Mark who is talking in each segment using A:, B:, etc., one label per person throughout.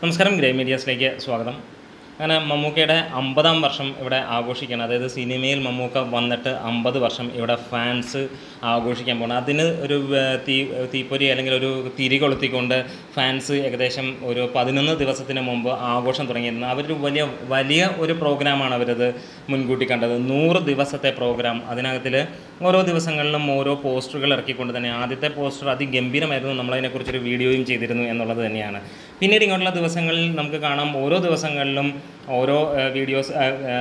A: നമസ്കാരം ഗ്രേ മീഡിയാസിലേക്ക് സ്വാഗതം അങ്ങനെ മമ്മൂക്കയുടെ അമ്പതാം വർഷം ഇവിടെ ആഘോഷിക്കണം അതായത് സിനിമയിൽ മമ്മൂക്ക വന്നിട്ട് അമ്പത് വർഷം ഇവിടെ ഫാൻസ് ആഘോഷിക്കാൻ പോകണം അതിന് ഒരു ഏർ, തീ തീപ്പൊരി അല്ലെങ്കിൽ ഒരു തിരി കൊളുത്തിക്കൊണ്ട് ഫാൻസ് ഏകദേശം ഒരു പതിനൊന്ന് ദിവസത്തിന് മുമ്പ് ആഘോഷം തുടങ്ങിയിരുന്നു അവരൊരു വലിയ വലിയ ഒരു പ്രോഗ്രാമാണ് അവരത് മുൻകൂട്ടി കണ്ടത് നൂറ് ദിവസത്തെ പ്രോഗ്രാം അതിനകത്തിൽ ഓരോ ദിവസങ്ങളിലും ഓരോ പോസ്റ്ററുകൾ ഇറക്കിക്കൊണ്ട് തന്നെ ആദ്യത്തെ പോസ്റ്റർ അതിഗംഭീരമായിരുന്നു നമ്മളതിനെക്കുറിച്ചൊരു വീഡിയോയും ചെയ്തിരുന്നു എന്നുള്ളത് തന്നെയാണ് പിന്നീട് ഇങ്ങോട്ടുള്ള ദിവസങ്ങളിൽ നമുക്ക് കാണാം ഓരോ ദിവസങ്ങളിലും ഓരോ വീഡിയോസ്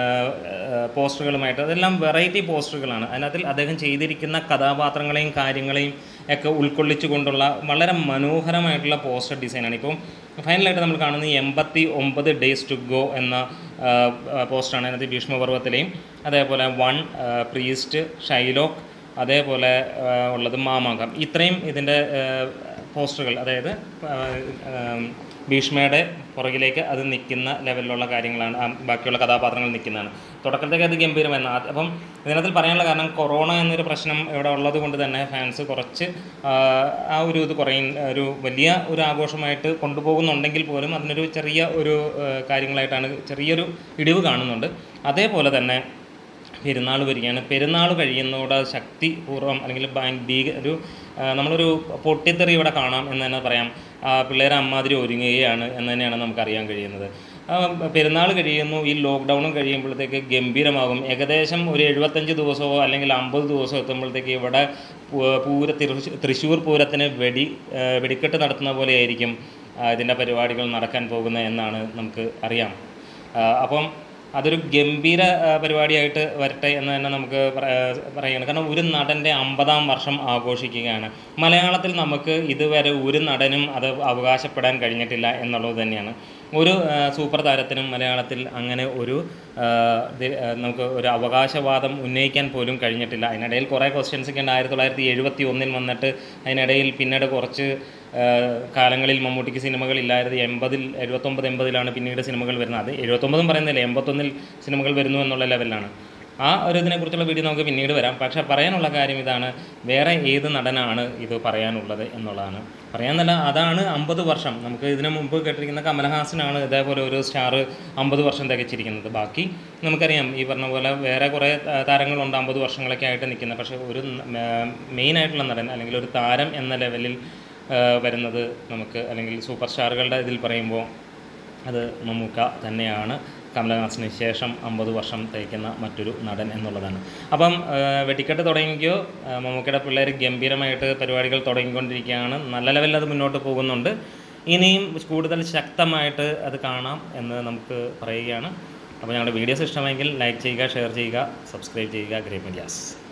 A: പോസ്റ്ററുകളുമായിട്ട് അതെല്ലാം വെറൈറ്റി പോസ്റ്ററുകളാണ് അതിനകത്തിൽ അദ്ദേഹം ചെയ്തിരിക്കുന്ന കഥാപാത്രങ്ങളെയും കാര്യങ്ങളെയും ഒക്കെ ഉൾക്കൊള്ളിച്ചുകൊണ്ടുള്ള വളരെ മനോഹരമായിട്ടുള്ള പോസ്റ്റർ ഡിസൈനാണ് ഇപ്പോൾ ഫൈനലായിട്ട് നമ്മൾ കാണുന്നത് എൺപത്തി ഒമ്പത് ഡേയ്സ് ടു ഗോ എന്ന ആ, ആ, പോസ്റ്ററാണ് അതിനകത്ത് ഭീഷ്മപർവത്തിലെയും അതേപോലെ വൺ പ്രീസ്റ്റ് ഷൈലോക്ക് അതേപോലെ ആ, ഉള്ളത് മാമാങ്കം ഇത്രയും ഇതിൻ്റെ പോസ്റ്ററുകൾ അതായത് ആ, ആ, ഭീഷ്മയുടെ പുറകിലേക്ക് അത് നിൽക്കുന്ന ലെവലിലുള്ള കാര്യങ്ങളാണ് ആ ബാക്കിയുള്ള കഥാപാത്രങ്ങൾ നിൽക്കുന്നതാണ് തുടക്കത്തേക്ക് അത് ഗംഭീരമെന്ന് ആ- അപ്പം ഇതിനകത്തിൽ പറയാനുള്ള കാരണം കൊറോണ എന്നൊരു പ്രശ്നം ഇവിടെ ഉള്ളത് കൊണ്ട് തന്നെ ഫാൻസ് കുറച്ച് ആ, ആ ഒരു ഇത് കുറയും ഒരു വലിയ ഒരു ആഘോഷമായിട്ട് കൊണ്ടുപോകുന്നുണ്ടെങ്കിൽ പോലും അതിനൊരു ചെറിയ ഒരു ആ, കാര്യങ്ങളായിട്ടാണ് ചെറിയൊരു ഇടിവ് കാണുന്നുണ്ട് അതേപോലെ തന്നെ പെരുന്നാൾ വരികയാണ് പെരുന്നാൾ കഴിയുന്നതോടെ ശക്തിപൂർവ്വം അല്ലെങ്കിൽ ഭയ- ഭീക ഒരു ആ, നമ്മളൊരു പൊട്ടിത്തെറി ഇവിടെ കാണാം എന്ന് തന്നെ പറയാം ആ, പിള്ളേരെ അമ്മാതിരി ഒരുങ്ങുകയാണ് എന്ന് തന്നെയാണ് നമുക്കറിയാൻ കഴിയുന്നത് ആ, പെരുന്നാൾ കഴിയുന്നു ഈ ലോക്ക്ഡൗണും കഴിയുമ്പോഴത്തേക്ക് ഗംഭീരമാകും ഏകദേശം ഒരു എഴുപത്തഞ്ച് ദിവസമോ അല്ലെങ്കിൽ അമ്പത് ദിവസമോ എത്തുമ്പോഴത്തേക്ക് ഇവിടെ പൂ- പൂര തൃശ്ശൂ- തൃശ്ശൂർ പൂരത്തിന് വെടി ആ, വെടിക്കെട്ട് നടത്തുന്ന പോലെയായിരിക്കും ആ, ഇതിൻ്റെ പരിപാടികൾ നടക്കാൻ പോകുന്നത് എന്നാണ് നമുക്ക് അറിയാം ആ, അപ്പം അതൊരു ഗംഭീര ആ, പരിപാടിയായിട്ട് വരട്ടെ എന്ന് തന്നെ നമുക്ക് പറ- പറയുകയാണ് കാരണം ഒരു നടൻ്റെ അമ്പതാം വർഷം ആഘോഷിക്കുകയാണ് മലയാളത്തിൽ നമുക്ക് ഇതുവരെ ഒരു നടനും അത് അവകാശപ്പെടാൻ കഴിഞ്ഞിട്ടില്ല എന്നുള്ളത് തന്നെയാണ് ഒരു ആ, സൂപ്പർ താരത്തിനും മലയാളത്തിൽ അങ്ങനെ ഒരു ആ, ഇത്, ആ, നമുക്ക് ഒരു അവകാശവാദം ഉന്നയിക്കാൻ പോലും കഴിഞ്ഞിട്ടില്ല അതിനിടയിൽ കുറേ ക്വസ്റ്റ്യൻസ് ഒക്കെ ഉണ്ട് ആയിരത്തി തൊള്ളായിരത്തി എഴുപത്തി ഒന്നിൽ വന്നിട്ട് അതിനിടയിൽ പിന്നീട് കുറച്ച് ആ, കാലങ്ങളിൽ മമ്മൂട്ടിക്ക് സിനിമകൾ ഇല്ലായിരുന്നു എൺപതിൽ എഴുപത്തൊമ്പത് എൺപതിലാണ് പിന്നീട് സിനിമകൾ വരുന്നത് അത് എഴുപത്തൊമ്പതും പറയുന്നില്ല എൺപത്തൊന്നിൽ സിനിമകൾ വരുന്നു എന്നുള്ള ലെവലിലാണ് ആ ഒരു ഇതിനെക്കുറിച്ചുള്ള വീഡിയോ നമുക്ക് പിന്നീട് വരാം പക്ഷേ പറയാനുള്ള കാര്യം ഇതാണ് വേറെ ഏത് നടനാണ് ഇത് പറയാനുള്ളത് എന്നുള്ളതാണ് പറയാന്നല്ല അതാണ് അമ്പത് വർഷം നമുക്ക് ഇതിനു മുമ്പ് കേട്ടിരിക്കുന്ന കമലഹാസനാണ് ഇതേപോലെ ഒരു സ്റ്റാർ അമ്പത് വർഷം തികച്ചിരിക്കുന്നത് ബാക്കി നമുക്കറിയാം ഈ പറഞ്ഞ പോലെ വേറെ കുറേ താ- താരങ്ങളുണ്ട് അമ്പത് വർഷങ്ങളൊക്കെ ആയിട്ട് നിൽക്കുന്നത് പക്ഷേ ഒരു മെയിൻ ആയിട്ടുള്ള നടൻ അല്ലെങ്കിൽ ഒരു താരം എന്ന ലെവലിൽ ആ, വരുന്നത് നമുക്ക് അല്ലെങ്കിൽ സൂപ്പർ സ്റ്റാറുകളുടെ ഇതിൽ പറയുമ്പോൾ അത് മമ്മൂക്ക തന്നെയാണ് കമലഹാസന് ശേഷം അമ്പത് വർഷം തേക്കുന്ന മറ്റൊരു നടൻ എന്നുള്ളതാണ് അപ്പം ആ, വെടിക്കെട്ട് തുടങ്ങിയോ ആ, മമ്മൂക്കയുടെ പിള്ളേർ ഗംഭീരമായിട്ട് പരിപാടികൾ തുടങ്ങിക്കൊണ്ടിരിക്കുകയാണ് നല്ല ലെവലിൽ അത് മുന്നോട്ട് പോകുന്നുണ്ട് ഇനിയും കൂടുതൽ ശക്തമായിട്ട് അത് കാണാം എന്ന് നമുക്ക് പറയുകയാണ് അപ്പോൾ ഞങ്ങളുടെ വീഡിയോസ് ഇഷ്ടമെങ്കിൽ ലൈക്ക് ചെയ്യുക ഷെയർ ചെയ്യുക സബ്സ്ക്രൈബ് ചെയ്യുക ഗ്രേ മീഡിയാസ്